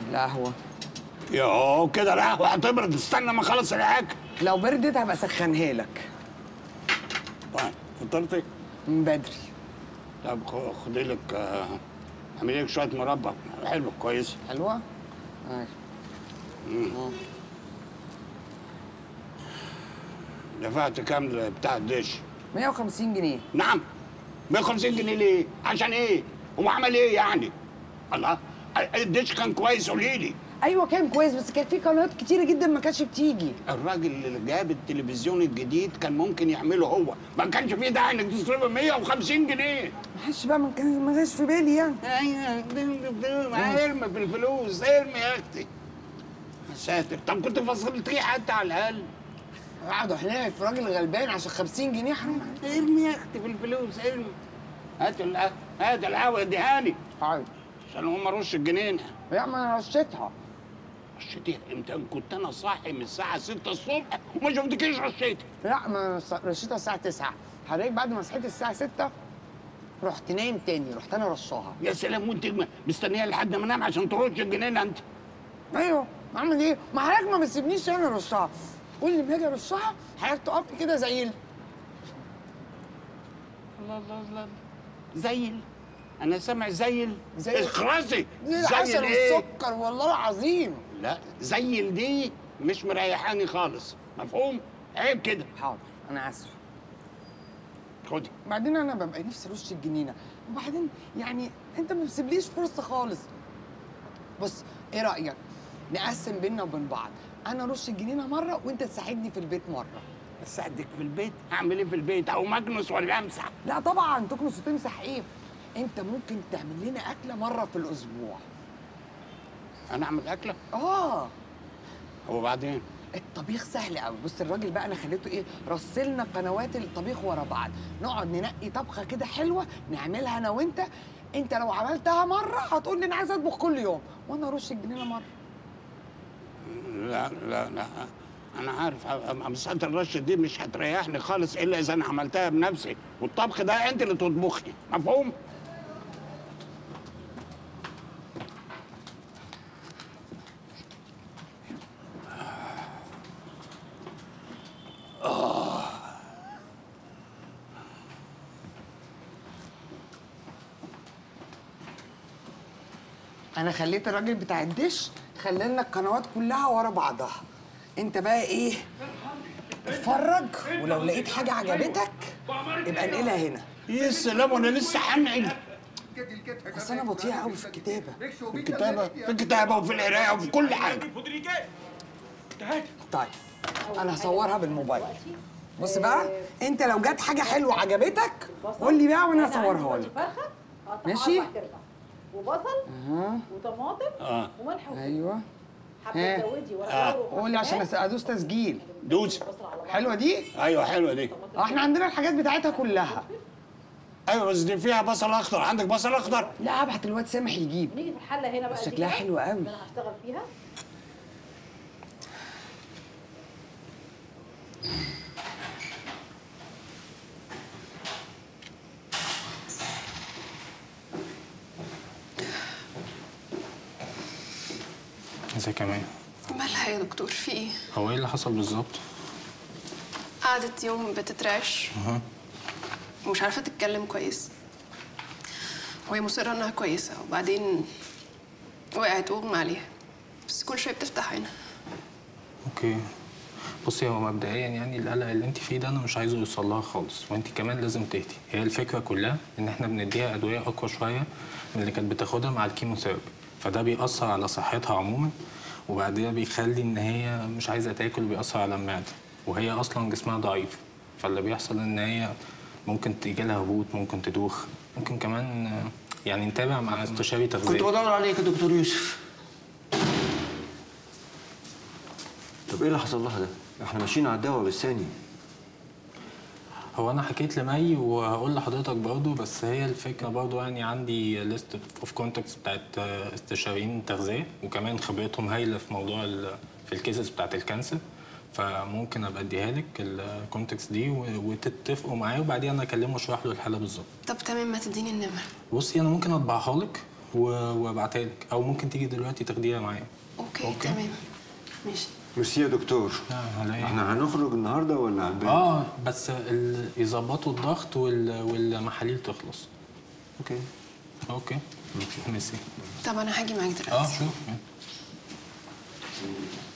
القهوه يوه كده القهوه هتبرد استنى ما اخلص الاكل لو بردت هبقى اسخنها لك طيب فطرتي من بدري طب خ- خدي لك آه، اعملي لك شويه مربى حلو كويس حلوه ماشي دفعت كام بتاع الدش 150 جنيه نعم 150 جنيه ليه عشان ايه هو عمل ايه يعني الله الدش كان كويس قولي لي ايوه كان كويس بس كان في قنوات كتيره جدا ما كانتش بتيجي الراجل اللي جاب التلفزيون الجديد كان ممكن يعمله هو ما كانش فيه داعي انك تصرف 150 جنيه ما حدش بقى ما كان ما جاش في بالي يعني ايوه ارمي في الفلوس ارمي يا اختي يا ساتر طب كنت فصلتيه حتى على الاقل قعدوا احنا في راجل غلبان عشان 50 جنيه حرام عليك. ارمي يا اختي في الفلوس ارمي هات القهوه هات القهوه اديهاني حاضر عشان هم ارش الجنينه يا ما انا رشيتها رشيتيها امتى كنت انا صاحي من الساعه 6 الصبح وما شفتكيش رشيتي لا ما أنا ص- رشيتها الساعه 9 حضرتك بعد ما صحيت الساعه 6 رحت نايم تاني رحت انا رشاها يا سلام وانت مستنيه لحد ما انام عشان ترش الجنينه انت ايوه اعمل ايه؟ ما حضرتك ما بتسيبنيش انا ارشها كل ما اجي ارشها حضرتك تقف لي كده زي ال- الله الله الله زيل انا سامع زيل زيل. اخرسي دي العسل ايه والسكر والله العظيم لا زيل دي مش مريحاني خالص مفهوم عيب كده حاضر انا اسف خدي بعدين انا ببقى نفسي ارش الجنينه وبعدين يعني انت ما بتسيبليش فرصه خالص بص ايه رايك نقسم بينا وبين بعض انا ارش الجنينه مره وانت تساعدني في البيت مره اساعدك في البيت اعمل ايه في البيت او مكنس ولا امسح لا طبعا تكنس وتمسح ايه انت ممكن تعمل لنا اكله مره في الاسبوع انا اعمل اكله اه وبعدين الطبيخ سهل قوي بص الراجل بقى انا خليته ايه رسلنا قنوات الطبيخ ورا بعض نقعد ننقي طبخه كده حلوه نعملها انا وانت انت لو عملتها مره هتقول لي انا عايز اطبخ كل يوم وانا ارش الجنينه مره لا لا لا انا عارف مساله الرش دي مش هتريحني خالص الا اذا انا عملتها بنفسي والطبخ ده انت اللي تطبخي مفهوم انا خليت الراجل بتاع الدش خلينا القنوات كلها ورا بعضها انت بقى ايه اتفرج ولو لقيت حاجه عجبتك يبقى انقلها هنا يا سلام وانا لسه هنقل بس انا بطيئه قوي في الكتابه الكتابه في الكتابه وفي القرايه وفي كل حاجه طيب انا هصورها بالموبايل بص بقى انت لو جت حاجه حلوه عجبتك قول لي بقى وانا هصورها لك فرخه هقطعها ماشي. أربع تربع. وبصل وطماطم اه وملح وفلفل ايوه حبه ها. زودي ورق آه. لورا قول لي عشان أس- ادوس تسجيل دوس حلوه دي ايوه حلوه دي اه احنا عندنا الحاجات بتاعتها كلها ايوه بس دي فيها بصل اخضر عندك بصل اخضر لا ابعت الواد سامح يجيب نيجي في الحله هنا بقى دي شكلها كده، حلو قوي. اللي انا هشتغل فيها ازيك يا مايا مالها يا دكتور في ايه؟ هو ايه اللي حصل بالظبط؟ قعدت يوم بتترعش أها. ومش عارفة تتكلم كويس وهي مصرة انها كويسة وبعدين وقعت واغمى عليها بس كل شوية بتفتح عينها اوكي بصي هو مبدئيا يعني القلق اللي انت فيه ده انا مش عايزه يوصل لها خالص وانت كمان لازم تهدي هي الفكره كلها ان احنا بنديها ادويه اقوى شويه من اللي كانت بتاخدها مع الكيموثيرابي فده بيأثر على صحتها عموما وبعدين بيخلي ان هي مش عايزه تاكل وبيأثر على المعده وهي اصلا جسمها ضعيف فاللي بيحصل ان هي ممكن تيجي لها هبوط ممكن تدوخ ممكن كمان آه، يعني نتابع مع استشاري كنت تغذيه بدور عليك يا دكتور يوسف طب ايه اللي حصل لها ده؟ احنا ماشيين على الدواء بالثاني هو انا حكيت لمي وهقول لحضرتك برضه بس هي الفكره برضه يعني عندي ليست اوف كونتاكتس بتاعت استشاريين تغذيه وكمان خبرتهم هايله في موضوع ال- في الكيسز بتاعت الكانسر فممكن ابقى اديها لك الكونتاكتس دي و- وتتفقوا معاه وبعدين انا اكلمه اشرح له الحاله بالظبط طب تمام ما تديني النمر بصي انا ممكن اطبعها لك و- وابعتها لك او ممكن تيجي دلوقتي تاخديها معايا اوكي, تمام ماشي ميرسي يا دكتور لا على ايه احنا هنخرج النهارده ولا هنبات؟ اه بس ال- يظبطوا الضغط وال- والمحاليل تخلص اوكي اوكي ميرسي طب انا هاجي معاك دلوقتي اه شوف